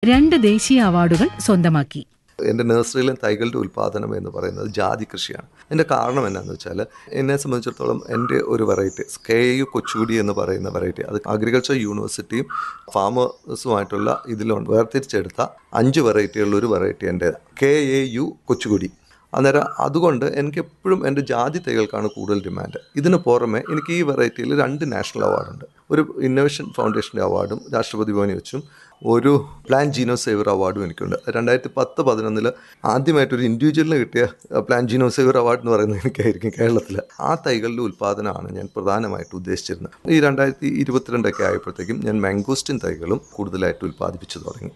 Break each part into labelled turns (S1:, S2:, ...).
S1: രണ്ട് ദേശീയ അവാർഡുകൾ സ്വന്തമാക്കി
S2: എൻ്റെ നഴ്സറിയിലെ തൈകളുടെ ഉൽപ്പാദനം എന്ന് പറയുന്നത് ജാതി കൃഷിയാണ് അതിൻ്റെ കാരണം എന്നാന്ന് വെച്ചാൽ എന്നെ സംബന്ധിച്ചിടത്തോളം എൻ്റെ ഒരു വെറൈറ്റി കെ യു കൊച്ചുകുടി എന്ന് പറയുന്ന വെറൈറ്റി അത് അഗ്രികൾച്ചർ യൂണിവേഴ്സിറ്റിയും ഫാമേഴ്സുമായിട്ടുള്ള ഇതിൽ വേർതിരിച്ചെടുത്ത അഞ്ച് വെറൈറ്റിയുള്ള ഒരു വെറൈറ്റി എൻ്റെ കെ എ യു കൊച്ചുകുടി അന്നേരം അതുകൊണ്ട് എനിക്ക് എപ്പോഴും എൻ്റെ ജാതി തൈകൾക്കാണ് കൂടുതൽ ഡിമാൻഡ് ഇതിന് പുറമെ എനിക്ക് ഈ വെറൈറ്റിയിൽ രണ്ട് നാഷണൽ അവാർഡുണ്ട് ഒരു ഇന്നോവേഷൻ ഫൗണ്ടേഷൻ്റെ അവാർഡും രാഷ്ട്രപതി ഭവനിൽ വെച്ചും ഒരു പ്ലാൻ ജീനോ സേവർ അവാർഡും എനിക്കുണ്ട് രണ്ടായിരത്തി പത്ത് പതിനൊന്നിൽ ആദ്യമായിട്ടൊരു ഇൻഡിവിജ്വലിന് കിട്ടിയ പ്ലാൻ ജീനോ സേവർ അവാർഡ് എന്ന് പറയുന്നത് എനിക്കായിരിക്കും കേരളത്തിൽ ആ തൈകളുടെ ഉൽപ്പാദനമാണ് ഞാൻ പ്രധാനമായിട്ട് ഉദ്ദേശിച്ചിരുന്നത് ഈ രണ്ടായിരത്തി ഇരുപത്തിരണ്ടൊക്കെ ആയപ്പോഴത്തേക്കും ഞാൻ മാംഗോസ്റ്റിൻ തൈകളും കൂടുതലായിട്ട് ഉൽപ്പാദിപ്പിച്ചു തുടങ്ങി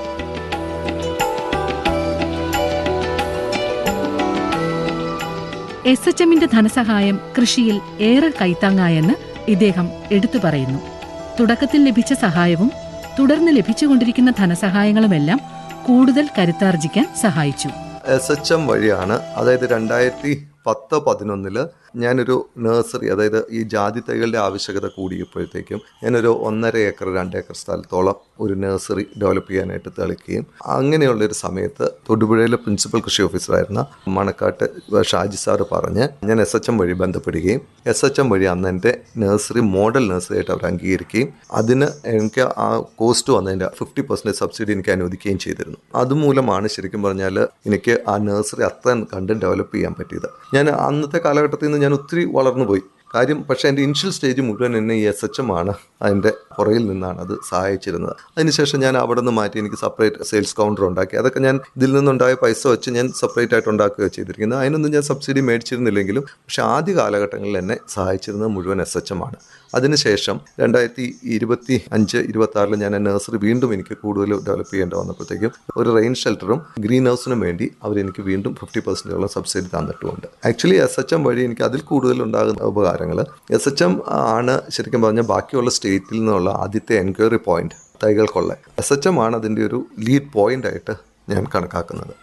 S1: എസ് എച്ച് എമ്മിന്റെ ധനസഹായം കൃഷിയിൽ ഏറെ കൈത്താങ്ങായെന്ന് ഇദ്ദേഹം എടുത്തു പറയുന്നു തുടക്കത്തിൽ ലഭിച്ച സഹായവും തുടർന്ന് ലഭിച്ചുകൊണ്ടിരിക്കുന്ന ധനസഹായങ്ങളുമെല്ലാം കൂടുതൽ കരുത്താർജിക്കാൻ സഹായിച്ചു
S2: എസ് എച്ച് എം വഴിയാണ് അതായത് രണ്ടായിരത്തി പത്ത് പതിനൊന്നില് ഞാനൊരു നഴ്സറി അതായത് ഈ ജാതി തൈകളുടെ ആവശ്യകത കൂടിയപ്പോഴത്തേക്കും ഞാനൊരു ഒന്നര ഏക്കർ രണ്ട് ഏക്കർ സ്ഥലത്തോളം ഒരു നഴ്സറി ഡെവലപ്പ് ചെയ്യാനായിട്ട് തെളിക്കുകയും അങ്ങനെയുള്ളൊരു സമയത്ത് തൊടുപുഴയിലെ പ്രിൻസിപ്പൽ കൃഷി ഓഫീസറായിരുന്ന മണക്കാട്ട് ഷാജി സാറ് പറഞ്ഞ് ഞാൻ എസ് എച്ച് എം വഴി ബന്ധപ്പെടുകയും എസ് എച്ച് എം വഴി അന്ന് എൻ്റെ നഴ്സറി മോഡൽ നഴ്സറി ആയിട്ട് അവർ അംഗീകരിക്കുകയും അതിന് എനിക്ക് ആ കോസ്റ്റ് വന്നതിൻ്റെ ഫിഫ്റ്റി പെർസെൻറ്റേജ് സബ്സിഡി എനിക്ക് അനുവദിക്കുകയും ചെയ്തിരുന്നു അതുമൂലമാണ് ശരിക്കും പറഞ്ഞാൽ എനിക്ക് ആ നഴ്സറി അത്ര കണ്ട് ഡെവലപ്പ് ചെയ്യാൻ പറ്റിയത് ഞാൻ അന്നത്തെ കാലഘട്ടത്തിൽ നിന്ന് ഞാൻ ഒത്തിരി വളർന്നു പോയി കാര്യം പക്ഷേ എൻ്റെ ഇനിഷ്യൽ സ്റ്റേജ് മുഴുവൻ എന്നെ ഈ എസ് എച്ച് എം ആണ് അതിൻ്റെ പുറകിൽ നിന്നാണ് അത് സഹായിച്ചിരുന്നത് അതിനുശേഷം ഞാൻ അവിടെ നിന്ന് മാറ്റി എനിക്ക് സെപ്പറേറ്റ് സെയിൽസ് കൗണ്ടർ ഉണ്ടാക്കി അതൊക്കെ ഞാൻ ഇതിൽ നിന്നുണ്ടായ പൈസ വെച്ച് ഞാൻ സെപ്പറേറ്റ് ആയിട്ട് ഉണ്ടാക്കുകയോ ചെയ്തിരിക്കുന്നത് അതിനൊന്നും ഞാൻ സബ്സിഡി മേടിച്ചിരുന്നില്ലെങ്കിലും പക്ഷേ ആദ്യ കാലഘട്ടങ്ങളിൽ എന്നെ സഹായിച്ചിരുന്നത് മുഴുവൻ എസ് എച്ച് എം ആണ് അതിനുശേഷം രണ്ടായിരത്തി ഇരുപത്തി അഞ്ച് ഇരുപത്തി ആറിൽ ഞാൻ നഴ്സറി വീണ്ടും എനിക്ക് കൂടുതൽ ഡെവലപ്പ് ചെയ്യേണ്ടി വന്നപ്പോഴത്തേക്കും ഒരു റെയിൻ ഷെൽട്ടറും ഗ്രീൻ ഹൗസിനും വേണ്ടി അവർ എനിക്ക് വീണ്ടും ഫിഫ്റ്റി പെർസെൻറ്റോളം സബ്സിഡി തന്നിട്ടുമുണ്ട് ആക്ച്വലി എസ് എച്ച് എം വഴി എനിക്ക് അതിൽ കൂടുതൽ ഉണ്ടാകുന്ന ഉപകാരങ്ങൾ എസ് എച്ച് എം ആണ് ശരിക്കും പറഞ്ഞാൽ ബാക്കിയുള്ള സ്റ്റേറ്റിൽ നിന്നുള്ള ആദ്യത്തെ എൻക്വയറി പോയിന്റ് തൈകൾക്കുള്ള എസ് എച്ച് എം ആണ് അതിൻ്റെ ഒരു ലീഡ് പോയിന്റ് ആയിട്ട് ഞാൻ കണക്കാക്കുന്നത്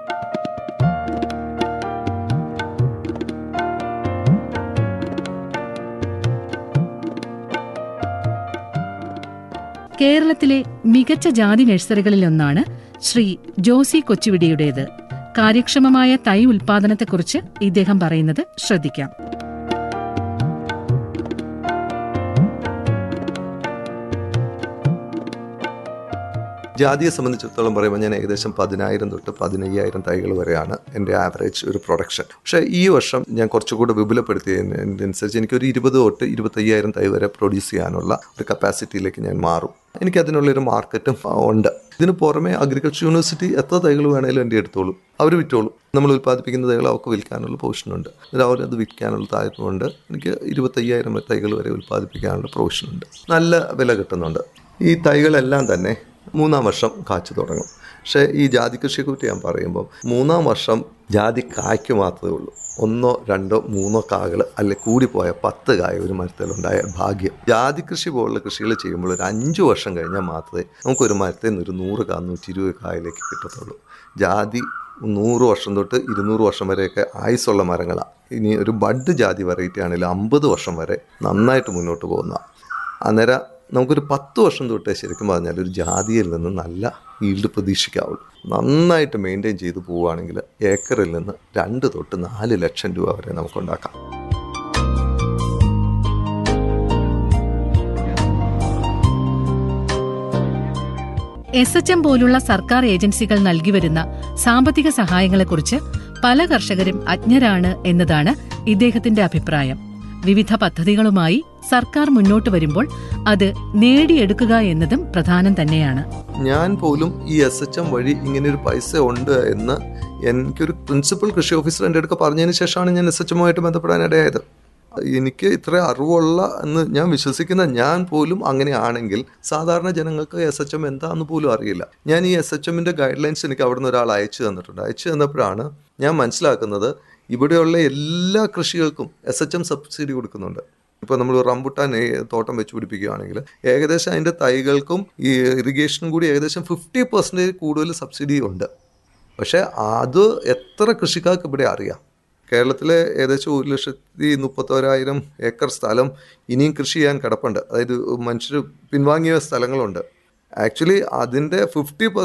S1: കേരളത്തിലെ മികച്ച ജാതി നഴ്സറികളിലൊന്നാണ് ശ്രീ ജോസി കൊച്ചുവിടിയുടേത് കാര്യക്ഷമമായ തൈ ഉൽപാദനത്തെക്കുറിച്ച് ഇദ്ദേഹം പറയുന്നത് ശ്രദ്ധിക്കാം
S2: ജാതിയെ സംബന്ധിച്ചിടത്തോളം പറയുമ്പോൾ ഞാൻ ഏകദേശം പതിനായിരം തൊട്ട് പതിനയ്യായിരം തൈകൾ വരെയാണ് എൻ്റെ ആവറേജ് ഒരു പ്രൊഡക്ഷൻ പക്ഷേ ഈ വർഷം ഞാൻ കുറച്ചുകൂടെ വിപുലപ്പെടുത്തിയതിനനുസരിച്ച് എനിക്കൊരു ഇരുപത് തൊട്ട് ഇരുപത്തയ്യായിരം തൈ വരെ പ്രൊഡ്യൂസ് ചെയ്യാനുള്ള ഒരു കപ്പാസിറ്റിയിലേക്ക് ഞാൻ മാറും എനിക്ക് അതിനുള്ളൊരു മാർക്കറ്റും ഉണ്ട് ഇതിന് പുറമെ അഗ്രികൾച്ചർ യൂണിവേഴ്സിറ്റി എത്ര തൈകൾ വേണേലും എൻ്റെ എടുത്തോളൂ അവർ വിറ്റോളൂ നമ്മൾ ഉൽപ്പാദിപ്പിക്കുന്ന തൈകൾ അവർക്ക് വിൽക്കാനുള്ള പ്രൊവിഷനുണ്ട് അവർ അത് വിൽക്കാനുള്ള താല്പര്യമുണ്ട് എനിക്ക് ഇരുപത്തയ്യായിരം തൈകൾ വരെ ഉൽപ്പാദിപ്പിക്കാനുള്ള പ്രൊവിഷനുണ്ട് നല്ല വില കിട്ടുന്നുണ്ട് ഈ തൈകളെല്ലാം തന്നെ മൂന്നാം വർഷം കാച്ചു തുടങ്ങും പക്ഷേ ഈ ജാതി കൃഷിയെക്കുറിച്ച് ഞാൻ പറയുമ്പോൾ മൂന്നാം വർഷം ജാതി കായ്ക്ക് മാത്രമേ ഉള്ളൂ ഒന്നോ രണ്ടോ മൂന്നോ കാകൾ അല്ലെ കൂടിപ്പോയ പത്ത് കായ ഒരു മരത്തിലുണ്ടായ ഭാഗ്യം ജാതി കൃഷി പോലുള്ള കൃഷികൾ ചെയ്യുമ്പോൾ ഒരു അഞ്ച് വർഷം കഴിഞ്ഞാൽ മാത്രമേ നമുക്കൊരു മരത്തിൽ നിന്ന് ഒരു നൂറ് കാ നൂറ്റി ഇരുപത് കായലേക്ക് കിട്ടത്തുള്ളൂ ജാതി നൂറ് വർഷം തൊട്ട് ഇരുന്നൂറ് വർഷം വരെയൊക്കെ ആയുസ്സുള്ള മരങ്ങളാണ് ഇനി ഒരു ബഡ് ജാതി വെറൈറ്റി ആണെങ്കിൽ അമ്പത് വർഷം വരെ നന്നായിട്ട് മുന്നോട്ട് പോകുന്ന അന്നേരം നമുക്കൊരു പത്ത് വർഷം തൊട്ടേ ശരിക്കും പറഞ്ഞാൽ ഒരു ജാതിയിൽ നിന്ന് നല്ല ഈൽഡ് പ്രതീക്ഷിക്കാവുള്ളൂ നന്നായിട്ട് മെയിൻറ്റെയിൻ ചെയ്ത് പോവുകയാണെങ്കിൽ ഏക്കറിൽ നിന്ന് രണ്ട് തൊട്ട് നാല് ലക്ഷം രൂപ വരെ നമുക്കുണ്ടാക്കാം
S1: എസ് എച്ച് എം പോലുള്ള സർക്കാർ ഏജൻസികൾ നൽകിവരുന്ന സാമ്പത്തിക സഹായങ്ങളെക്കുറിച്ച് പല കർഷകരും അജ്ഞരാണ് എന്നതാണ് ഇദ്ദേഹത്തിന്റെ അഭിപ്രായം വിവിധ പദ്ധതികളുമായി സർക്കാർ മുന്നോട്ട് വരുമ്പോൾ അത് നേടിയെടുക്കുക എന്നതും പ്രധാനം തന്നെയാണ്
S2: ഞാൻ പോലും ഈ എസ് എച്ച് എം വഴി ഇങ്ങനെ ഒരു പൈസ ഉണ്ട് എന്ന് എനിക്കൊരു പ്രിൻസിപ്പൽ കൃഷി ഓഫീസർ എൻ്റെ അടുക്ക പറഞ്ഞതിന് ശേഷമാണ് ഞാൻ എസ് എച്ച് എമ്മുമായിട്ട് ബന്ധപ്പെടാൻ ഇടയായത് എനിക്ക് ഇത്ര അറിവുള്ള എന്ന് ഞാൻ വിശ്വസിക്കുന്ന ഞാൻ പോലും അങ്ങനെയാണെങ്കിൽ സാധാരണ ജനങ്ങൾക്ക് എസ് എച്ച് എം എന്താന്ന് പോലും അറിയില്ല ഞാൻ ഈ എസ് എച്ച് എമ്മിൻ്റെ ഗൈഡ് ലൈൻസ് എനിക്ക് അവിടെ നിന്ന് ഒരാൾ അയച്ചു തന്നിട്ടുണ്ട് അയച്ചു തന്നപ്പോഴാണ് ഞാൻ മനസ്സിലാക്കുന്നത് ഇവിടെയുള്ള എല്ലാ കൃഷികൾക്കും എസ് എച്ച് എം സബ്സിഡി കൊടുക്കുന്നുണ്ട് ഇപ്പോൾ നമ്മൾ റംബുട്ടാൻ തോട്ടം വെച്ച് പിടിപ്പിക്കുകയാണെങ്കിൽ ഏകദേശം അതിൻ്റെ തൈകൾക്കും ഈ ഇറിഗേഷനും കൂടി ഏകദേശം ഫിഫ്റ്റി പെർസെൻറ്റേജ് കൂടുതൽ സബ്സിഡി ഉണ്ട് പക്ഷേ അത് എത്ര കൃഷിക്കാർക്ക് ഇവിടെ അറിയാം കേരളത്തിലെ ഏകദേശം ഒരു ലക്ഷത്തി മുപ്പത്തോരായിരം ഏക്കർ സ്ഥലം ഇനിയും കൃഷി ചെയ്യാൻ കിടപ്പുണ്ട് അതായത് മനുഷ്യർ പിൻവാങ്ങിയ സ്ഥലങ്ങളുണ്ട് ആക്ച്വലി അതിൻ്റെ ഫിഫ്റ്റി